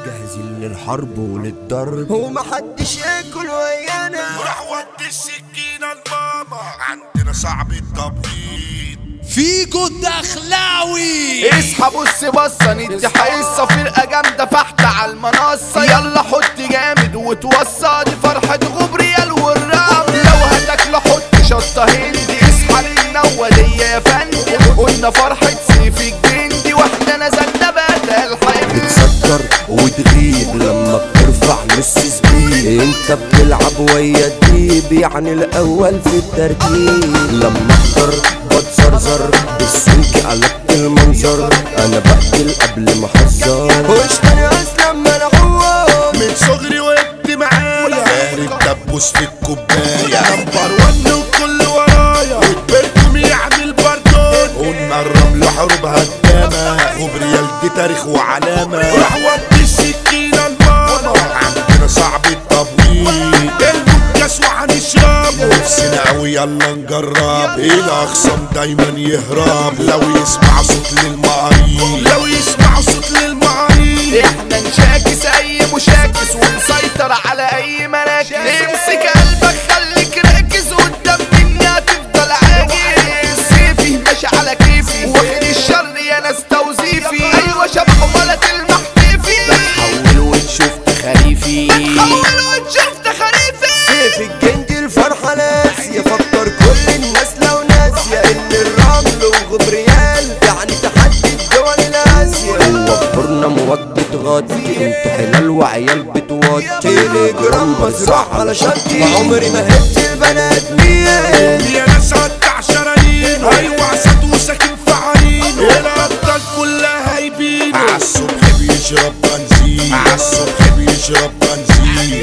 جاهزين للحرب وللضرب ومحدش ياكل ويانا وراح ودي السكينة لماما عندنا صعب التبويض فيجو الدخلاوي اصحى بص بصة ندي حصة فرقة جامدة فحت على المنصة يلا حط جامد وتوصى دي فرحة غبريال والراب لو هتاكل حط شطة هندي اصحى للنوة دي يا فندي قلنا فرحة سيف الجندي واحنا نزلنا بقى الحياة بتسكر وتغيب لما بترفع نص سبيد انت بتلعب ويا الديب يعني الاول في الترتيب لما احضر بتزرزر بالسلك قلبت المنظر انا بقتل قبل ما احذر واشتري اسلم ملعوب من صغري وقت معايا فارد دبوس في الكوباية نمبر ون وكل ورايا وكبركم يعمل بردون قلنا الرمل حروب هدامة وبريال دي تاريخ وعلامة راح ودي السكينة لماما عندنا صعب التبويض المكاس وهنشربه نفسنا قوي يلا نجرب الاخصام دايما يهرب لو يسمع صوت للمقاريض لو يسمع صوت للمقاريض احنا نشاكس اي مشاكس ونسيطر على اي مراكز امسك قلبك خليك راكز قدام مني هتفضل عاجز سيفي ماشي على كيفي واخد الشر يا ناس توظيفي ايوه شبح ولا تلمح كيفي حول وتشوف تخاريفي حول وتشوف تخاريفي سيف الجندي الفرحة ناسية فكر كل الناس لو ناسية ان الرمل وغبريال يعني تحدي الدول الاسيا وفرنا مواد بتغطي انتوا حلال وعيال بتوطي تيليجرام مزروع على شطي عمري ما هبت البنات مين يا ناس قطع شرايين ايوه عسد وساكن في عرين الابطال كلها هايبين عالصبح بيشرب بنزين عالصبح بيشرب بنزين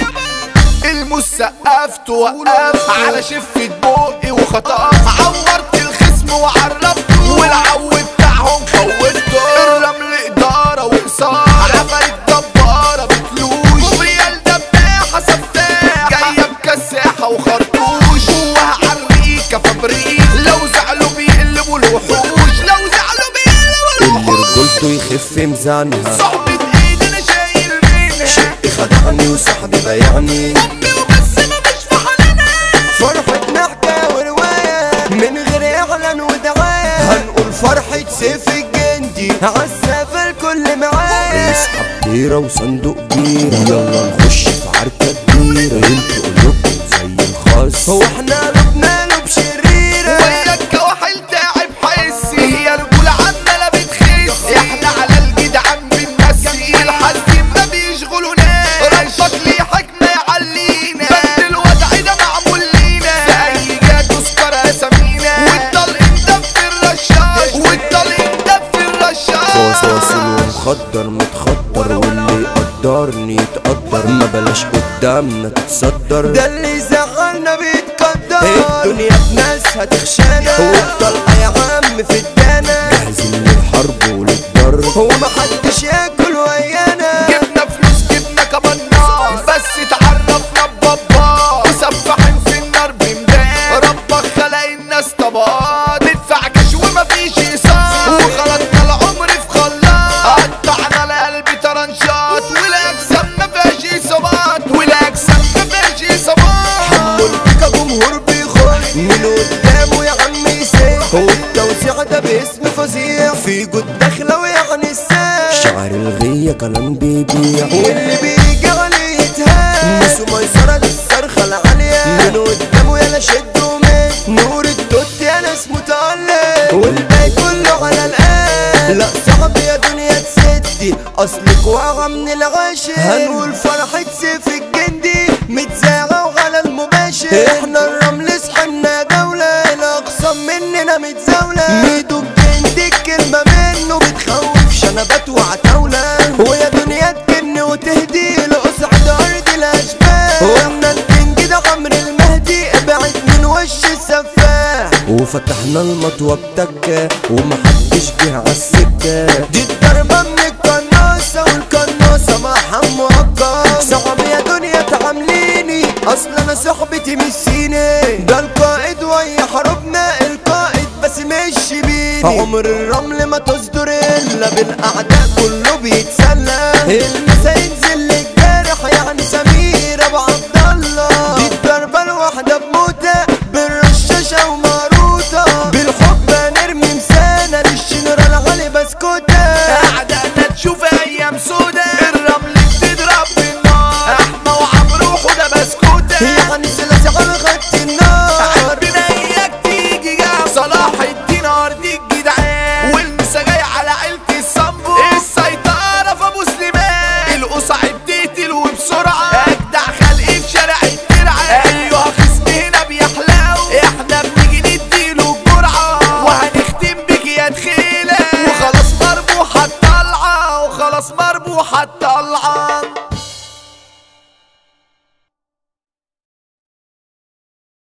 الموس سقفت وقفت على شفة بقي وخطفت عورت الخصم وعرفته والعو بتاعهم خوفته الرمل إدارة وإقصار عفرت جبارة بتلوش وبريال دباحة سفاحة جاية بكساحة وخرطوش جواها عريكة فبريك لو زعلوا بيقلبوا الوحوش لو زعلوا بيقلبوا اللي الوحوش رجولته يخف ميزانها صحبة ايدي انا شايل منها شق خدعني وصاحبي بايعني امي وبس ما مش في حنانها فرحة نحكة ورواية من غير اعلان ودعاية هنقول فرحة سيف الجندي عالسافة الكل معايا نسحب بيرة وصندوق بيرة يلا نخش في عركة كبيرة انتوا قلوبكم زي الخاص هو احنا قلوبنا قلوب شريرة وياك كواحل تعب حسي هي رجولة عمالة بتخس احنا على الجدعان بنمسي الحزين ما بيشغلوناش ربك ليه حكمة يعلينا بس الوضع ده معمول لينا في اي جهة تذكر اسامينا والطلق مدفي الرشاش والطلق مدفي الرشاش فاصل ومخدر متخدر واللي يقدرني يتقدر ما بلاش قدامنا تتصدر ده اللي زعلنا بيتقدر الدنيا بناس هتخشانا والطلقة يا عم في الدانا جاهزين للحرب وللضرب هو محدش ياكل ويانا جبنا فلوس جبنا كمان نار بس اتعرفنا ببابا وسفاحين في النار بمدان ربك خلق الناس طبقات ندفع كاش ومفيش ايصال وخلطنا العمر في خلاط قطعنا لقلبي طرنشات والاجسام مفيهاش اصابات والاجسام مفيهاش اصابات والبيكا جمهور بيخش من قدامه يا عم يسيح والتوزيع ده باسم فظيع في جود داخلة ويعني الساعة شعر الغية كلام بيبيع واللي بيجي عليه يتهان نسوا ميسرة للصرخة العالية من قدامه يلا شد ومد نور التوت يا ناس متألق والباقي كله على الآن لا صعب يا دنيا تسدي أصلك واقعة من العاشر هنقول فرحة سيف الجندي متزاغة وعلى المباشر احنا الرمل صحنا دولة الأقسام مننا متزاولة ميدو الجندي الكلمة منه بتخوف شنبات وعتاولة ويا دنيا تكن وتهدي لأسعد أرض الأشباه وإحنا الكينج ده عمرو المهدي ابعد من وش السفاح وفتحنا المطوة بتكة ومحدش جه عالسكة دي الضربة من القناصة والقناصة مع حمو عقاب صعب يا دنيا تعامليني أصل أنا صحبتي مش سيني ده القائد ويا حروبنا القائد بس مش بيني عمر الرمل ما تصدر إلا بالأعداء كله بيتسلى